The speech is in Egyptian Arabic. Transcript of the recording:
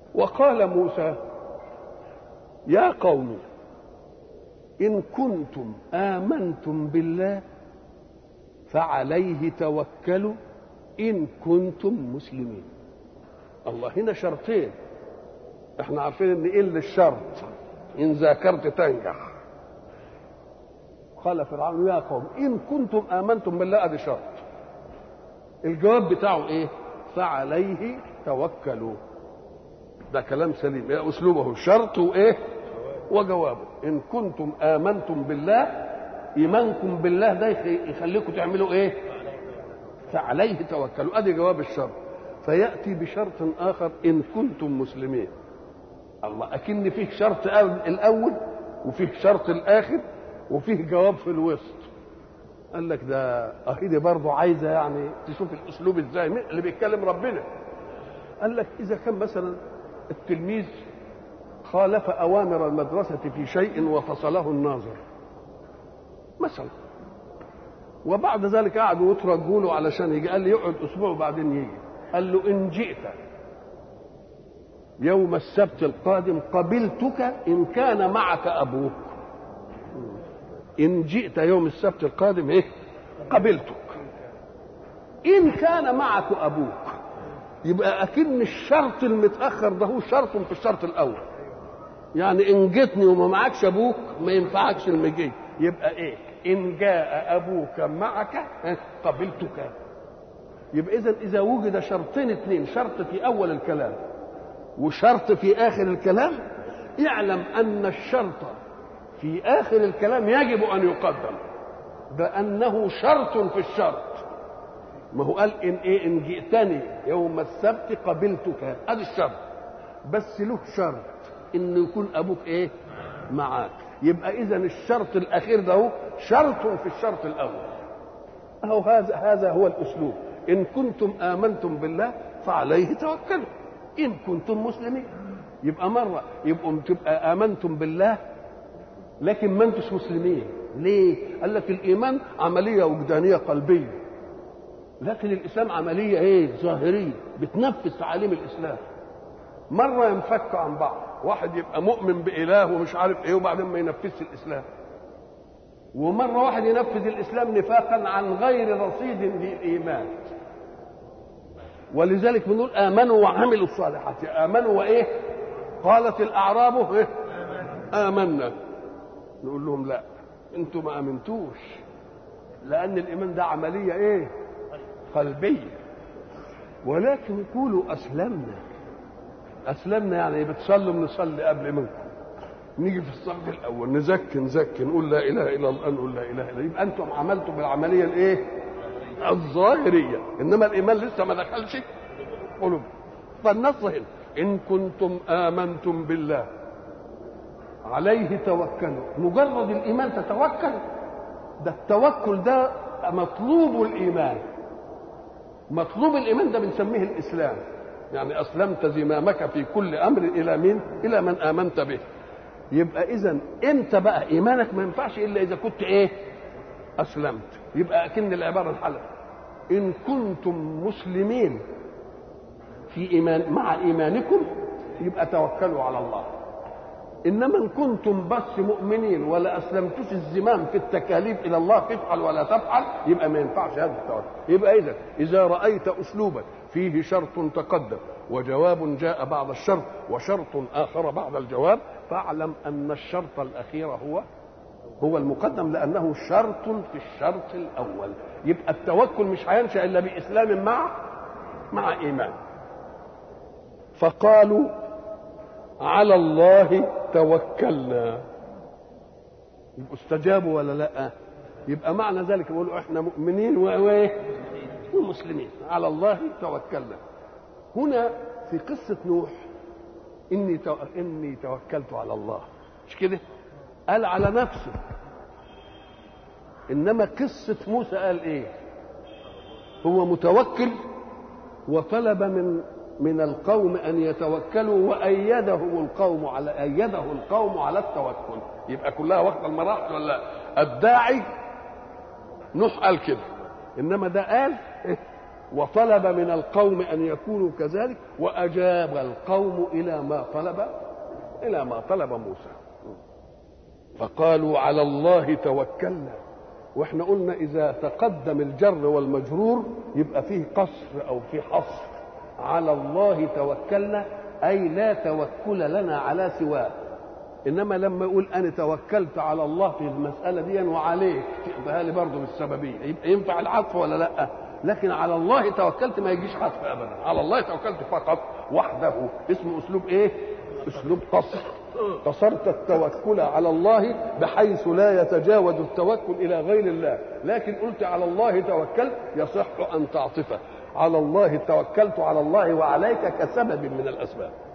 وقال موسى يا قوم إن كنتم آمنتم بالله فعليه توكلوا إن كنتم مسلمين الله هنا شرطين احنا عارفين ان ايه اللي الشرط ان ذاكرت تنجح قال فرعون يا قوم ان كنتم امنتم بالله ادي شرط الجواب بتاعه ايه فعليه توكلوا ده كلام سليم يا اسلوبه شرط وايه وجوابه ان كنتم امنتم بالله ايمانكم بالله ده يخليكم تعملوا ايه فعليه توكلوا ادي جواب الشرط فياتي بشرط اخر ان كنتم مسلمين الله اكن فيه شرط الاول وفيه شرط الاخر وفيه جواب في الوسط قال لك ده اهي دي برضه عايزه يعني تشوف الاسلوب ازاي اللي بيتكلم ربنا قال لك اذا كان مثلا التلميذ خالف اوامر المدرسه في شيء وفصله الناظر مثلا وبعد ذلك قعدوا يترجوا له علشان يجي قال لي يقعد اسبوع وبعدين يجي قال له ان جئت يوم السبت القادم قبلتك ان كان معك ابوك ان جئت يوم السبت القادم ايه قبلتك ان كان معك ابوك يبقى اكن الشرط المتاخر ده هو شرط في الشرط الاول يعني ان جيتني وما معكش ابوك ما ينفعكش المجي يبقى ايه ان جاء ابوك معك قبلتك يبقى اذا اذا وجد شرطين اثنين شرط في اول الكلام وشرط في اخر الكلام يعلم ان الشرط في اخر الكلام يجب ان يقدم بانه شرط في الشرط ما هو قال ان ايه ان جئتني يوم السبت قبلتك ادي الشرط بس له شرط انه يكون ابوك ايه معاك يبقى اذا الشرط الاخير ده هو شرط في الشرط الاول اهو هذا هذا هو الاسلوب ان كنتم امنتم بالله فعليه توكلوا ان كنتم مسلمين يبقى مره يبقوا تبقى امنتم بالله لكن ما انتش مسلمين ليه قال لك الايمان عمليه وجدانيه قلبيه لكن الاسلام عمليه ايه ظاهريه بتنفذ تعاليم الاسلام مره ينفك عن بعض واحد يبقى مؤمن باله ومش عارف ايه وبعدين ما ينفذش الاسلام ومره واحد ينفذ الاسلام نفاقا عن غير رصيد للايمان ولذلك بنقول امنوا وعملوا الصالحات امنوا وايه قالت الاعراب إيه؟ امنا نقول لهم لا انتم ما امنتوش لان الايمان ده عمليه ايه قلبيه ولكن قولوا اسلمنا اسلمنا يعني بتصلوا بنصلي قبل منكم نيجي في الصف الاول نزكي نزكي نقول لا اله الا الله نقول لا اله الا يبقى انتم عملتوا بالعمليه الايه الظاهريه انما الايمان لسه ما دخلش قلوب فالنص هنا ان كنتم امنتم بالله عليه توكلوا مجرد الايمان تتوكل ده التوكل ده مطلوب الايمان مطلوب الايمان ده بنسميه الاسلام يعني اسلمت زمامك في كل امر الى مين الى من امنت به يبقى اذا انت بقى ايمانك ما ينفعش الا اذا كنت ايه اسلمت يبقى اكن العباره الحلقه ان كنتم مسلمين في ايمان مع ايمانكم يبقى توكلوا على الله انما ان كنتم بس مؤمنين ولا اسلمتوش الزمام في التكاليف الى الله تفعل ولا تفعل يبقى ما ينفعش هذا التوكل يبقى اذا اذا رايت اسلوبا فيه شرط تقدم وجواب جاء بعد الشرط وشرط اخر بعد الجواب فاعلم ان الشرط الاخير هو هو المقدم لانه شرط في الشرط الاول يبقى التوكل مش هينشا الا باسلام مع مع ايمان فقالوا على الله توكلنا يبقوا استجابوا ولا لا يبقى معنى ذلك يقولوا احنا مؤمنين وايه ومسلمين على الله توكلنا هنا في قصة نوح إني تو... إني توكلت على الله مش كده؟ قال على نفسه إنما قصة موسى قال إيه؟ هو متوكل وطلب من من القوم ان يتوكلوا وايدهم القوم على ايده القوم على التوكل يبقى كلها واخده المراحل ولا الداعي نوح قال كده انما ده قال إيه؟ وطلب من القوم ان يكونوا كذلك واجاب القوم الى ما طلب الى ما طلب موسى فقالوا على الله توكلنا واحنا قلنا اذا تقدم الجر والمجرور يبقى فيه قصر او فيه حصر على الله توكلنا اي لا توكل لنا على سواه انما لما يقول انا توكلت على الله في المساله دي وعليك تقبلها لي برضه بالسببيه يبقى ينفع العطف ولا لا لكن على الله توكلت ما يجيش عطف ابدا على الله توكلت فقط وحده اسمه اسلوب ايه اسلوب قصر قصرت التوكل على الله بحيث لا يتجاوز التوكل الى غير الله لكن قلت على الله توكلت يصح ان تعطفه على الله توكلت على الله وعليك كسبب من الاسباب